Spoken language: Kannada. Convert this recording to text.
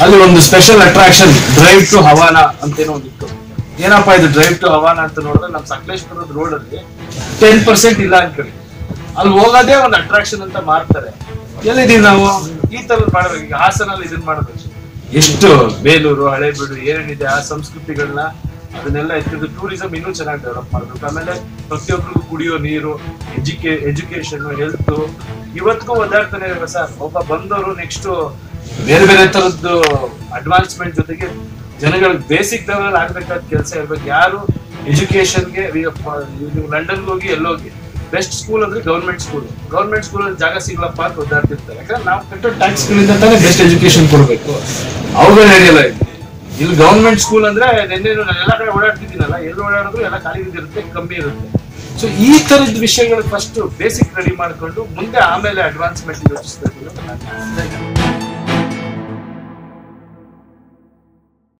ಅಲ್ಲಿ ಒಂದು special attraction drive to Havana ಅಂತೇನೋ ಒಂದಿತ್ತು ಏನಪ್ಪ ಇದು ಡ್ರೈವ್ ಟು ಹವಾನ ಅಂತ ನೋಡಿದ್ರೆ ನಮ್ಮ ಸಕಲೇಶ್ಪುರದ ರೋಡ್ ಅಲ್ಲಿ ಟೆನ್ ಪರ್ಸೆಂಟ್ ಇಲ್ಲ ಅನ್ಕೊಳ್ಳಿ ಅಲ್ಲಿ ಹೋಗೋದೇ ಒಂದು ಅಟ್ರಾಕ್ಷನ್ ಅಂತ ಮಾಡ್ತಾರೆ ಎಲ್ಲಿದೀವಿ ನಾವು ಈ ತರದ್ ಮಾಡ್ಬೇಕು ಈಗ ಹಾಸನಲ್ಲಿ ಇದನ್ನ ಮಾಡ್ಬೇಕು ಎಷ್ಟು ಬೇಲೂರು ಹಳೇಬೀಡು ಏನೇನಿದೆ ಆ ಸಂಸ್ಕೃತಿಗಳನ್ನ ಅದನ್ನೆಲ್ಲ ಎತ್ತಿದ್ದು ಟೂರಿಸಂ ಇನ್ನೂ ಚೆನ್ನಾಗಿ ಡೆವಲಪ್ ಮಾಡ್ಬೇಕು ಆಮೇಲೆ ಪ್ರತಿಯೊಬ್ಬರಿಗೂ ಕುಡಿಯೋ ನೀರು ಎಜುಕೇ ಎಜುಕೇಶನ್ ಹೆಲ್ತ್ ಇವತ್ತಿಗೂ ಒದ್ದಾಡ್ತಾನೆ ಇರುವ ಸರ್ ಒಬ್ಬ ಬಂದವರು ನೆಕ್ಸ್ಟ್ ಬೇರೆ ಬೇರೆ ತರದ್ದು ಅಡ್ವಾನ್ಸ್ಮೆಂಟ್ ಜೊತೆಗೆ ಜನಗಳಿಗೆ ಬೇಸಿಕ್ ಲೆವೆಲ್ ಆಗ್ಬೇಕಾದ ಕೆಲಸ ಇರ್ಬೇಕು ಯಾರು ಎಜುಕೇಶನ್ಗೆ ನೀವು ಲಂಡನ್ಗೆ ಹೋಗಿ ಎಲ್ಲೋಗಿ ಬೆಸ್ಟ್ ಸ್ಕೂಲ್ ಅಂದ್ರೆ ಗೌರ್ಮೆಂಟ್ ಸ್ಕೂಲ್ ಗೌರ್ಮೆಂಟ್ ಸ್ಕೂಲ್ ಅಲ್ಲಿ ಜಾಗ ಸಿಗ್ಲಪ್ಪ ಅಂತ ಒದ್ದಾಡ್ತಿರ್ತಾರೆ ಯಾಕಂದ್ರೆ ನಾವು ಕಟ್ಟೋ ಟ್ಯಾಕ್ಸ್ ಗಳಿಂದ ತಾನೇ ಬೆಸ್ಟ್ ಎಜುಕೇಶನ್ ಕೊಡ್ಬೇಕು ಅವುಗಳು ನಡೆಯಲ್ಲ ಇಲ್ಲಿ ಇಲ್ಲಿ ಗೌರ್ಮೆಂಟ್ ಸ್ಕೂಲ್ ಅಂದ್ರೆ ನಿನ್ನೆ ನಾನು ಎಲ್ಲ ಕಡೆ ಓಡಾಡ್ತಿದ್ದೀನಲ್ಲ ಎಲ್ಲಿ ಓಡಾಡಿದ್ರು ಎಲ್ಲ ಖಾಲಿ ಇರುತ್ತೆ ಕಮ್ಮಿ ಇರುತ್ತೆ ಸೊ ಈ ತರದ ವಿಷಯಗಳು ಫಸ್ಟ್ ಬೇಸಿಕ್ ರೆಡಿ ಮಾಡ್ಕೊಂಡು ಮುಂದೆ ಆಮೇಲೆ ಅಡ್ವಾನ್ಸ್ಮೆಂಟ್ ಯೋಚಿಸ್ಬೇಕು ಅಂತ ನಾನು